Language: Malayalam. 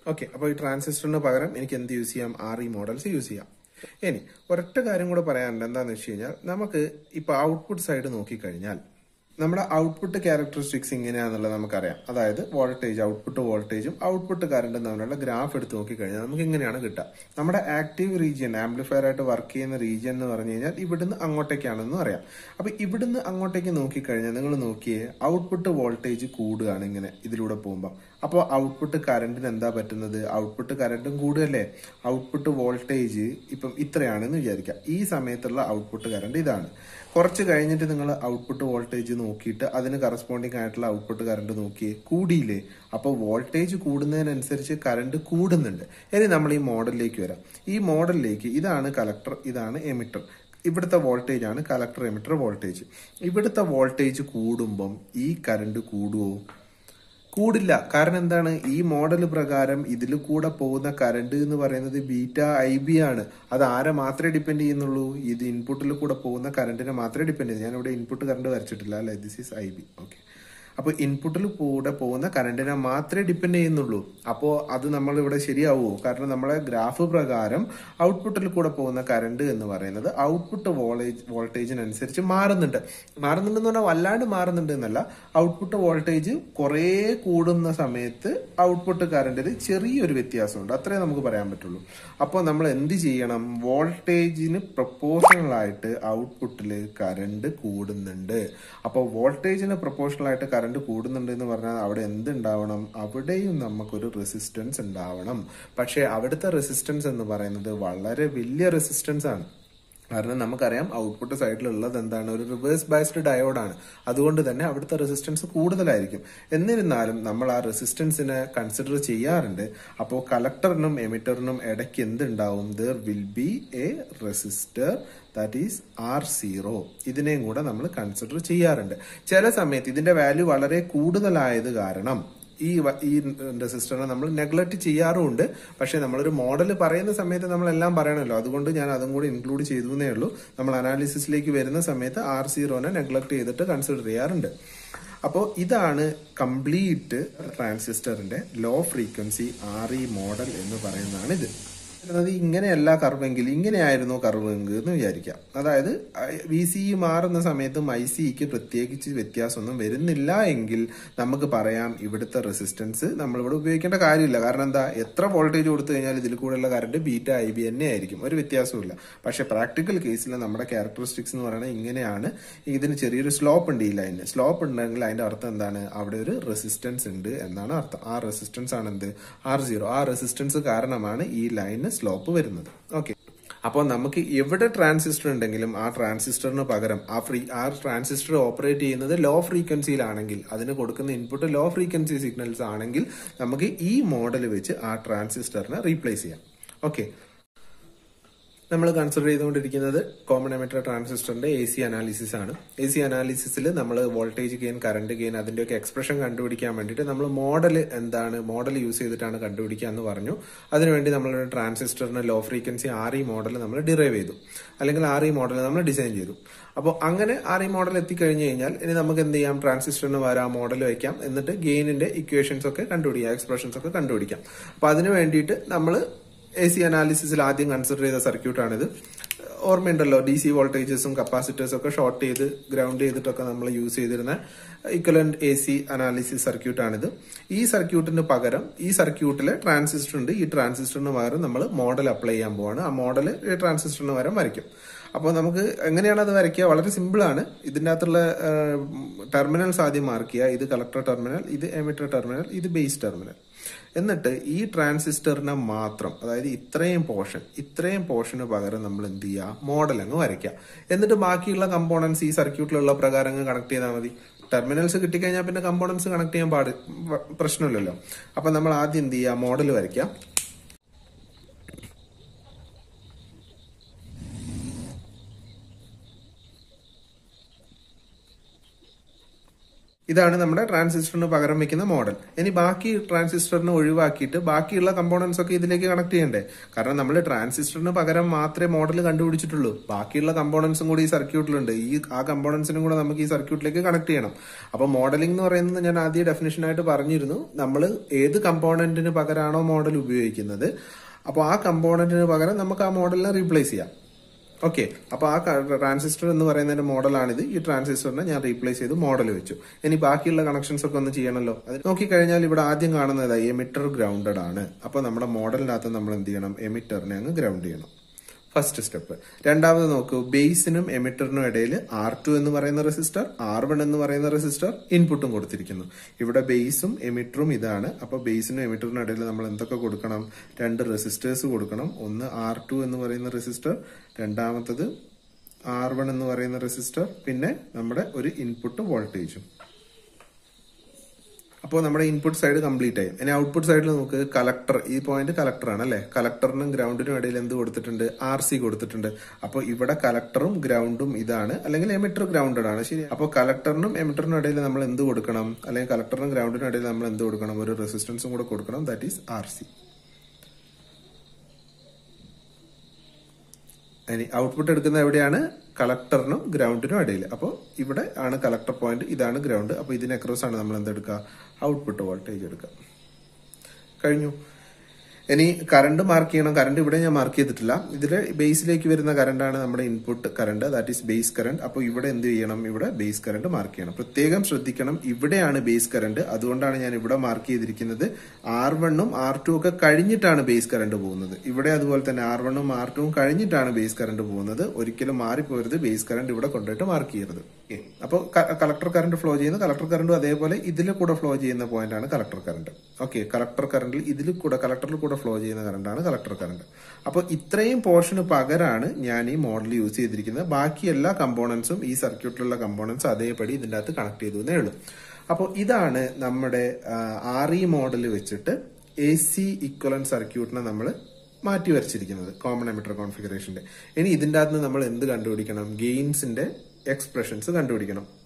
ഓക്കെ അപ്പോൾ ഈ ട്രാൻസിസ്റ്ററിന് പകരം എനിക്ക് എന്ത് യൂസ് ചെയ്യാം ആർ ഇ മോഡൽസ് യൂസ് ചെയ്യാം ഇനി ഒരൊറ്റ കാര്യം കൂടെ പറയാനുണ്ട് എന്താണെന്ന് വെച്ച് കഴിഞ്ഞാൽ നമുക്ക് ഇപ്പൊ ഔട്ട്പുട്ട് സൈഡ് നോക്കിക്കഴിഞ്ഞാൽ നമ്മുടെ ഔട്ട്പുട്ട് ക്യാരക്ടറിസ്റ്റിക്സ് ഇങ്ങനെയാണെന്നുള്ളത് നമുക്കറിയാം അതായത് വോൾട്ടേജ് ഔട്ട്പുട്ട് വോൾട്ടേജും ഔട്ട്പുട്ട് കറണ്ടും തമ്മിലുള്ള ഗ്രാഫ് എടുത്ത് നോക്കിക്കഴിഞ്ഞാൽ നമുക്ക് ഇങ്ങനെയാണ് കിട്ടുക നമ്മുടെ ആക്റ്റീവ് റീജിയൻ ആംപ്ലിഫയർ ആയിട്ട് വർക്ക് ചെയ്യുന്ന റീജിയൻ എന്ന് പറഞ്ഞു കഴിഞ്ഞാൽ ഇവിടുന്ന് അങ്ങോട്ടേക്കാണെന്ന് അറിയാം അപ്പൊ ഇവിടുന്ന് അങ്ങോട്ടേക്ക് നോക്കിക്കഴിഞ്ഞാൽ നിങ്ങൾ നോക്കിയേ ഔട്ട്പുട്ട് വോൾട്ടേജ് കൂടുകയാണ് ഇങ്ങനെ ഇതിലൂടെ പോകുമ്പോൾ അപ്പോൾ ഔട്ട്പുട്ട് കറണ്ടിന് എന്താ പറ്റുന്നത് ഔട്ട്പുട്ട് കറണ്ടും കൂടുകയല്ലേ ഔട്ട്പുട്ട് വോൾട്ടേജ് ഇപ്പം ഇത്രയാണെന്ന് വിചാരിക്കാം ഈ സമയത്തുള്ള ഔട്ട്പുട്ട് കറണ്ട് ഇതാണ് കുറച്ച് കഴിഞ്ഞിട്ട് നിങ്ങൾ ഔട്ട്പുട്ട് വോൾട്ടേജ് നോക്കിയിട്ട് അതിന് കറസ്പോണ്ടിങ് ആയിട്ടുള്ള ഔട്ട്പുട്ട് കറണ്ട് നോക്കിയേ കൂടിയില്ലേ അപ്പോൾ വോൾട്ടേജ് കൂടുന്നതിനനുസരിച്ച് കറണ്ട് കൂടുന്നുണ്ട് ഇനി നമ്മൾ ഈ മോഡലിലേക്ക് വരാം ഈ മോഡലിലേക്ക് ഇതാണ് കലക്ടർ ഇതാണ് എമിറ്റർ ഇവിടുത്തെ വോൾട്ടേജ് ആണ് കലക്ടർ എമിറ്റർ വോൾട്ടേജ് ഇവിടുത്തെ വോൾട്ടേജ് കൂടുമ്പം ഈ കറണ്ട് കൂടുവോ കൂടില്ല കാരണം എന്താണ് ഈ മോഡൽ പ്രകാരം ഇതിൽ കൂടെ പോകുന്ന കറണ്ട് എന്ന് പറയുന്നത് ബീറ്റ ഐ ബി ആണ് അത് ആരെ മാത്രമേ ഡിപ്പെൻഡ് ചെയ്യുന്നുള്ളൂ ഇത് ഇൻപുട്ടിൽ കൂടെ പോകുന്ന കറണ്ടിനെ മാത്രമേ ഡിപ്പെൻഡ് ചെയ്യുന്നു ഞാൻ ഇവിടെ ഇൻപുട്ട് കറണ്ട് വരച്ചിട്ടില്ല അല്ലെ this is I B okay അപ്പൊ ഇൻപുട്ടിൽ കൂടെ പോകുന്ന കറണ്ടിനെ മാത്രമേ ഡിപ്പെൻഡ് ചെയ്യുന്നുള്ളൂ അപ്പോൾ അത് നമ്മൾ ഇവിടെ ശരിയാവുമോ കാരണം നമ്മളെ ഗ്രാഫ് പ്രകാരം ഔട്ട്പുട്ടിൽ കൂടെ പോകുന്ന കറണ്ട് എന്ന് പറയുന്നത് ഔട്ട്പുട്ട് വോളേജ് വോൾട്ടേജിനനുസരിച്ച് മാറുന്നുണ്ട് മാറുന്നുണ്ടെന്ന് പറഞ്ഞാൽ വല്ലാണ്ട് മാറുന്നുണ്ട് എന്നല്ല ഔട്ട്പുട്ട് വോൾട്ടേജ് കുറേ കൂടുന്ന സമയത്ത് ഔട്ട്പുട്ട് കറണ്ടിൽ ചെറിയൊരു വ്യത്യാസമുണ്ട് അത്രേ നമുക്ക് പറയാൻ പറ്റുള്ളൂ അപ്പോൾ നമ്മൾ എന്ത് ചെയ്യണം വോൾട്ടേജിന് പ്രപ്പോർഷണൽ ആയിട്ട് ഔട്ട്പുട്ടിൽ കറണ്ട് കൂടുന്നുണ്ട് അപ്പോൾ വോൾട്ടേജിന് പ്രപ്പോർഷണൽ ആയിട്ട് കറണ്ട് കൂടുന്നുണ്ട് എന്ന് പറഞ്ഞാൽ അവിടെ എന്തുണ്ടാവണം അവിടെയും നമുക്കൊരു റെസിസ്റ്റൻസ് ഉണ്ടാവണം പക്ഷേ അവിടുത്തെ റെസിസ്റ്റൻസ് എന്ന് പറയുന്നത് വളരെ വലിയ റെസിസ്റ്റൻസ് ആണ് കാരണം നമുക്കറിയാം ഔട്ട്പുട്ട് സൈഡിലുള്ളത് എന്താണ് ഒരു റിവേഴ്സ് ബയസ്ഡ് ഡയോഡാണ് അതുകൊണ്ട് തന്നെ അവിടുത്തെ റെസിസ്റ്റൻസ് കൂടുതലായിരിക്കും എന്നിരുന്നാലും നമ്മൾ ആ റെസിസ്റ്റൻസിനെ കൺസിഡർ ചെയ്യാറുണ്ട് അപ്പോൾ കളക്ടറിനും എമിറ്ററിനും ഇടയ്ക്ക് എന്തുണ്ടാവും there will be a resistor that is R zero ഇതിനെയും കൂടെ നമ്മൾ കൺസിഡർ ചെയ്യാറുണ്ട് ചില സമയത്ത് ഇതിന്റെ വാല്യൂ വളരെ കൂടുതലായത് കാരണം ഈ വ- ഈ റെസിസ്റ്ററിനെ നമ്മൾ നെഗ്ലക്ട് ചെയ്യാറുമുണ്ട് പക്ഷെ നമ്മളൊരു മോഡൽ പറയുന്ന സമയത്ത് നമ്മൾ എല്ലാം പറയണമല്ലോ അതുകൊണ്ട് ഞാൻ അതും കൂടി ഇൻക്ലൂഡ് ചെയ്തു എന്നേ ഉള്ളൂ നമ്മൾ അനാലിസിസിലേക്ക് വരുന്ന സമയത്ത് ആർ സീറോനെ നെഗ്ലക്ട് ചെയ്തിട്ട് കൺസിഡർ ചെയ്യാറുണ്ട് അപ്പോൾ ഇതാണ് കംപ്ലീറ്റ് ട്രാൻസിസ്റ്ററിന്റെ low frequency R E model എന്ന് പറയുന്നതാണ് ഇത് വരുന്നത് ഇങ്ങനെയല്ല കർവെങ്കിൽ ഇങ്ങനെയായിരുന്നു കർവെങ്കിൽ എന്ന് വിചാരിക്കാം അതായത് വി സി ഇ മാറുന്ന സമയത്തും ഐ സിക്ക് പ്രത്യേകിച്ച് വ്യത്യാസമൊന്നും വരുന്നില്ല എങ്കിൽ നമുക്ക് പറയാം ഇവിടുത്തെ റെസിസ്റ്റൻസ് നമ്മൾ ഇവിടെ ഉപയോഗിക്കേണ്ട കാര്യമില്ല കാരണം എന്താ എത്ര വോൾട്ടേജ് കൊടുത്തു കഴിഞ്ഞാൽ ഇതിൽ കൂടെയുള്ള കറണ്ട് ബീറ്റ ഐ ബി തന്നെ ആയിരിക്കും ഒരു വ്യത്യാസമില്ല പക്ഷെ പ്രാക്ടിക്കൽ കേസിൽ നമ്മുടെ ക്യാരക്ടറിസ്റ്റിക്സ് എന്ന് പറയുന്നത് ഇങ്ങനെയാണ് ഇതിന് ചെറിയൊരു സ്ലോപ്പ് ഉണ്ട് ഈ ലൈനിന് സ്ലോപ്പ് ഉണ്ടെങ്കിൽ അതിന്റെ അർത്ഥം എന്താണ് അവിടെ ഒരു റെസിസ്റ്റൻസ് ഉണ്ട് എന്നാണ് അർത്ഥം ആ റെസിസ്റ്റൻസ് ആണ് എന്ത് ആർ സീറോ ആ റെസിസ്റ്റൻസ് കാരണമാണ് ഈ ലൈനിന് സ്ലോപ്പ് വരുന്നത് ഓക്കെ അപ്പോൾ നമുക്ക് എവിടെ ട്രാൻസിസ്റ്റർ ഉണ്ടെങ്കിലും ആ ട്രാൻസിസ്റ്ററിന് പകരം ആ ഫ്രീ ആ ട്രാൻസിസ്റ്റർ ഓപ്പറേറ്റ് ചെയ്യുന്നത് ലോ ഫ്രീക്വൻസിയിലാണെങ്കിൽ അതിന് കൊടുക്കുന്ന ഇൻപുട്ട് ലോ ഫ്രീക്വൻസി സിഗ്നൽസ് ആണെങ്കിൽ നമുക്ക് ഈ മോഡൽ വെച്ച് ആ ട്രാൻസിസ്റ്ററിനെ റീപ്ലേസ് ചെയ്യാം ഓക്കെ നമ്മൾ കൺസിഡർ ചെയ്തുകൊണ്ടിരിക്കുന്നത് കോമൺ എമിറ്റർ ട്രാൻസിസ്റ്ററിന്റെ എ സി അനാലിസിസ് ആണ് എ സി അനാലിസിസിൽ നമ്മൾ വോൾട്ടേജ് ഗെയിൻ കറണ്ട് ഗെയിൻ അതിന്റെയൊക്കെ എക്സ്പ്രഷൻ കണ്ടുപിടിക്കാൻ വേണ്ടിയിട്ട് നമ്മൾ മോഡൽ എന്താണ് മോഡൽ യൂസ് ചെയ്തിട്ടാണ് കണ്ടുപിടിക്കുക എന്ന് പറഞ്ഞു അതിനുവേണ്ടി നമ്മൾ ട്രാൻസിസ്റ്ററിന് low frequency R E model നമ്മൾ ഡിറൈവ് ചെയ്തു അല്ലെങ്കിൽ ആർ ഇ മോഡൽ നമ്മൾ ഡിസൈൻ ചെയ്തു അപ്പോൾ അങ്ങനെ ആർ ഇ മോഡൽ എത്തിക്കഴിഞ്ഞു കഴിഞ്ഞാൽ ഇനി നമുക്ക് എന്ത് ചെയ്യാം ട്രാൻസിസ്റ്ററിന് വരാം മോഡൽ വെക്കാം എന്നിട്ട് ഗെയിനിന്റെ ഇക്വേഷൻസ് ഒക്കെ കണ്ടുപിടിക്കാം എക്സ്പ്രഷൻസ് ഒക്കെ കണ്ടുപിടിക്കാം അപ്പൊ അതിന് വേണ്ടിയിട്ട് നമ്മൾ എ സി അനാലിസിസിൽ ആദ്യം കൺസിഡർ ചെയ്ത സർക്യൂട്ടാണിത് ഓർമ്മയുണ്ടല്ലോ ഡി സി വോൾട്ടേജസും കപ്പാസിറ്റേഴ്സും ഒക്കെ ഷോർട്ട് ചെയ്ത് ഗ്രൗണ്ട് ചെയ്തിട്ടൊക്കെ നമ്മൾ യൂസ് ചെയ്തിരുന്ന ഇക്വലന്റ് എ സി അനാലിസിസ് സർക്യൂട്ടാണിത് ഈ സർക്യൂട്ടിന് പകരം ഈ സർക്യൂട്ടിലെ ട്രാൻസിസ്റ്റർ ഉണ്ട് ഈ ട്രാൻസിസ്റ്ററിന് പകരം നമ്മൾ മോഡൽ അപ്ലൈ ചെയ്യാൻ പോവാണ് ആ മോഡൽ ഈ ട്രാൻസിസ്റ്ററിന് പകരം വരയ്ക്കും അപ്പോൾ നമുക്ക് എങ്ങനെയാണ് അത് വരയ്ക്കുക വളരെ സിമ്പിൾ ആണ് ഇതിൻ്റെ അകത്തുള്ള ടെർമിനൽസ് ആദ്യം മാർക്ക് ചെയ്യുക ഇത് കളക്ടർ ടെർമിനൽ ഇത് എമിറ്റർ ടെർമിനൽ ഇത് ബേസ് ടെർമിനൽ എന്നിട്ട് ഈ ട്രാൻസിസ്റ്ററിനെ മാത്രം അതായത് ഇത്രയും പോർഷൻ ഇത്രയും പോർഷന് പകരം നമ്മൾ എന്ത് ചെയ്യുക മോഡൽ അങ്ങ് വരയ്ക്കുക എന്നിട്ട് ബാക്കിയുള്ള കമ്പോണൻസ് ഈ സർക്യൂട്ടിലുള്ള പ്രകാരം അങ്ങ് കണക്ട് ചെയ്താൽ മതി ടെർമിനൽസ് കിട്ടിക്കഴിഞ്ഞാൽ പിന്നെ കമ്പോണൻസ് കണക്ട് ചെയ്യാൻ പാട് വ- പ്രശ്നമില്ലല്ലോ അപ്പൊ നമ്മൾ ആദ്യം എന്ത് ചെയ്യുക മോഡൽ വരയ്ക്കാം ഇതാണ് നമ്മുടെ ട്രാൻസിസ്റ്ററിന് പകരം വെക്കുന്ന മോഡൽ ഇനി ബാക്കി ട്രാൻസിസ്റ്ററിനെ ഒഴിവാക്കിയിട്ട് ബാക്കിയുള്ള കമ്പോണൻസ് ഒക്കെ ഇതിലേക്ക് കണക്ട് ചെയ്യണ്ടേ കാരണം നമ്മൾ ട്രാൻസിസ്റ്ററിന് പകരം മാത്രമേ മോഡൽ കണ്ടുപിടിച്ചിട്ടുള്ളൂ ബാക്കിയുള്ള കമ്പോണൻസും കൂടി ഈ സർക്യൂട്ടിലുണ്ട് ഈ ആ കമ്പോണൻസിനും കൂടെ നമുക്ക് ഈ സർക്യൂട്ടിലേക്ക് കണക്ട് ചെയ്യണം അപ്പൊ മോഡലിംഗ് എന്ന് പറയുന്നത് ഞാൻ ആദ്യ ഡെഫിനേഷൻ ആയിട്ട് പറഞ്ഞിരുന്നു നമ്മൾ ഏത് കമ്പോണന്റിന് പകരമാണോ മോഡൽ ഉപയോഗിക്കുന്നത് അപ്പോൾ ആ കമ്പോണന്റിന് പകരം നമുക്ക് ആ മോഡലിനെ റീപ്ലേസ് ചെയ്യാം ഓക്കെ അപ്പൊ ആ ട്രാൻസിസ്റ്റർ എന്ന് പറയുന്നതിന്റെ മോഡലാണിത് ഈ ട്രാൻസിസ്റ്ററിനെ ഞാൻ റീപ്ലേസ് ചെയ്ത് മോഡൽ വെച്ചു ഇനി ബാക്കിയുള്ള കണക്ഷൻസ് ഒക്കെ ഒന്ന് ചെയ്യണമല്ലോ അത് നോക്കിക്കഴിഞ്ഞാൽ ഇവിടെ ആദ്യം കാണുന്നത് എമിറ്റർ ഗ്രൗണ്ടഡ് ആണ് അപ്പൊ നമ്മുടെ മോഡലിനകത്ത് നമ്മൾ എന്ത് ചെയ്യണം എമിറ്ററിനെ അങ്ങ് ഗ്രൗണ്ട് ചെയ്യണം ഫസ്റ്റ് സ്റ്റെപ്പ് രണ്ടാമത് നോക്കൂ ബേസിനും എമിറ്ററിനും ഇടയിൽ ആർ ടു എന്ന് പറയുന്ന റെസിസ്റ്റർ ആർ വൺ എന്ന് പറയുന്ന റെസിസ്റ്റർ ഇൻപുട്ടും കൊടുത്തിരിക്കുന്നു ഇവിടെ ബേസും എമിറ്ററും ഇതാണ് അപ്പൊ ബേസിനും എമിറ്ററിനും ഇടയിൽ നമ്മൾ എന്തൊക്കെ കൊടുക്കണം രണ്ട് റെസിസ്റ്റേഴ്സ് കൊടുക്കണം ഒന്ന് ആർ ടു എന്ന് പറയുന്ന റെസിസ്റ്റർ രണ്ടാമത്തത് ആർ വൺ എന്ന് പറയുന്ന റെസിസ്റ്റർ പിന്നെ നമ്മുടെ ഒരു ഇൻപുട്ട് വോൾട്ടേജും അപ്പോൾ നമ്മുടെ ഇൻപുട്ട് സൈഡ് കംപ്ലീറ്റ് ആയി ഇനി ഔട്ട്പുട്ട് സൈഡിൽ നമുക്ക് കലക്ടർ ഈ പോയിന്റ് കലക്ടർ ആണ് അല്ലെ കലക്ടറിനും ഗ്രൗണ്ടിനും ഇടയിൽ എന്ത് കൊടുത്തിട്ടുണ്ട് ആർ സി കൊടുത്തിട്ടുണ്ട് അപ്പോൾ ഇവിടെ കലക്ടറും ഗ്രൗണ്ടും ഇതാണ് അല്ലെങ്കിൽ എമിറ്റർ ഗ്രൗണ്ടഡ് ആണ് ശരി അപ്പോൾ കലക്ടറിനും എമിറ്ററിനും ഇടയിൽ നമ്മൾ എന്ത് കൊടുക്കണം അല്ലെങ്കിൽ കലക്ടറിനും ഗ്രൗണ്ടിനും ഇടയിൽ നമ്മൾ എന്ത് കൊടുക്കണം ഒരു റെസിസ്റ്റൻസും കൂടെ കൊടുക്കണം ദാറ്റ് ഈസ് ആർ സി ഇനി ഔട്ട്പുട്ട് എടുക്കുന്ന എവിടെയാണ് കളക്ടറിനും ഗ്രൗണ്ടിനും ഇടയിൽ അപ്പോൾ ഇവിടെ ആണ് കളക്ടർ പോയിന്റ് ഇതാണ് ഗ്രൗണ്ട് അപ്പോൾ ഇതിന് അക്രോസ് ആണ് നമ്മൾ എന്തെടുക്കുക ഔട്ട്പുട്ട് വോൾട്ടേജ് എടുക്കുക കഴിഞ്ഞു ഇനി കറണ്ട് മാർക്ക് ചെയ്യണം കറണ്ട് ഇവിടെ ഞാൻ മാർക്ക് ചെയ്തിട്ടില്ല ഇതിൽ ബേസിലേക്ക് വരുന്ന കറണ്ടാണ് നമ്മുടെ input current that is base current അപ്പോൾ ഇവിടെ എന്ത് ചെയ്യണം ഇവിടെ ബേസ് കറണ്ട് മാർക്ക് ചെയ്യണം പ്രത്യേകം ശ്രദ്ധിക്കണം ഇവിടെയാണ് ബേസ് കറണ്ട് അതുകൊണ്ടാണ് ഞാൻ ഇവിടെ മാർക്ക് ചെയ്തിരിക്കുന്നത് ആർ വണ്ണും ആർ ടു ഒക്കെ കഴിഞ്ഞിട്ടാണ് ബേസ് കറണ്ട് പോകുന്നത് ഇവിടെ അതുപോലെ തന്നെ ആർ വണ്ണും ആർ ടുവും കഴിഞ്ഞിട്ടാണ് ബേസ് കറണ്ട് പോകുന്നത് ഒരിക്കലും മാറിപ്പോരുത് ബേസ് കറണ്ട് ഇവിടെ കൊണ്ടുപോയിട്ട് മാർക്ക് ചെയ്യരുത് അപ്പോൾ കളക്ടർ കറണ്ട് ഫ്ലോ ചെയ്യുന്ന കളക്ടർ കറണ്ടും അതേപോലെ ഇതിൽ കൂടെ ഫ്ലോ ചെയ്യുന്ന പോയിന്റ് ആണ് കളക്ടർ കറണ്ട് ഓക്കെ കളക്ടർ കറണ്ടിൽ ഇതിൽ കൂടെ കളക്ടറിൽ കൂടെ ഫ്ലോ ചെയ്യുന്ന കറണ്ടാണ് കളക്ടർ കറണ്ട് അപ്പോൾ ഇത്രയും പോർഷന് പകരമാണ് ഞാൻ ഈ മോഡൽ യൂസ് ചെയ്തിരിക്കുന്നത് ബാക്കി എല്ലാ കമ്പോണൻസും ഈ സർക്യൂട്ടിലുള്ള കമ്പോണൻസ് അതേപടി ഇതിൻ്റെ അകത്ത് കണക്ട് ചെയ്തു എന്നേ ഉള്ളൂ അപ്പോൾ ഇതാണ് നമ്മുടെ ആർ ഇ മോഡൽ വെച്ചിട്ട് എ സി ഇക്വലൻ സർക്യൂട്ടിനെ നമ്മൾ മാറ്റി വരച്ചിരിക്കുന്നത് കോമൺ എമിറ്റർ കോൺഫിഗറേഷന്റെ ഇനി ഇതിൻ്റെ അകത്ത് നമ്മൾ എന്ത് കണ്ടുപിടിക്കണം ഗെയിൻസിന്റെ എക്സ്പ്രഷൻസ് കണ്ടുപിടിക്കണം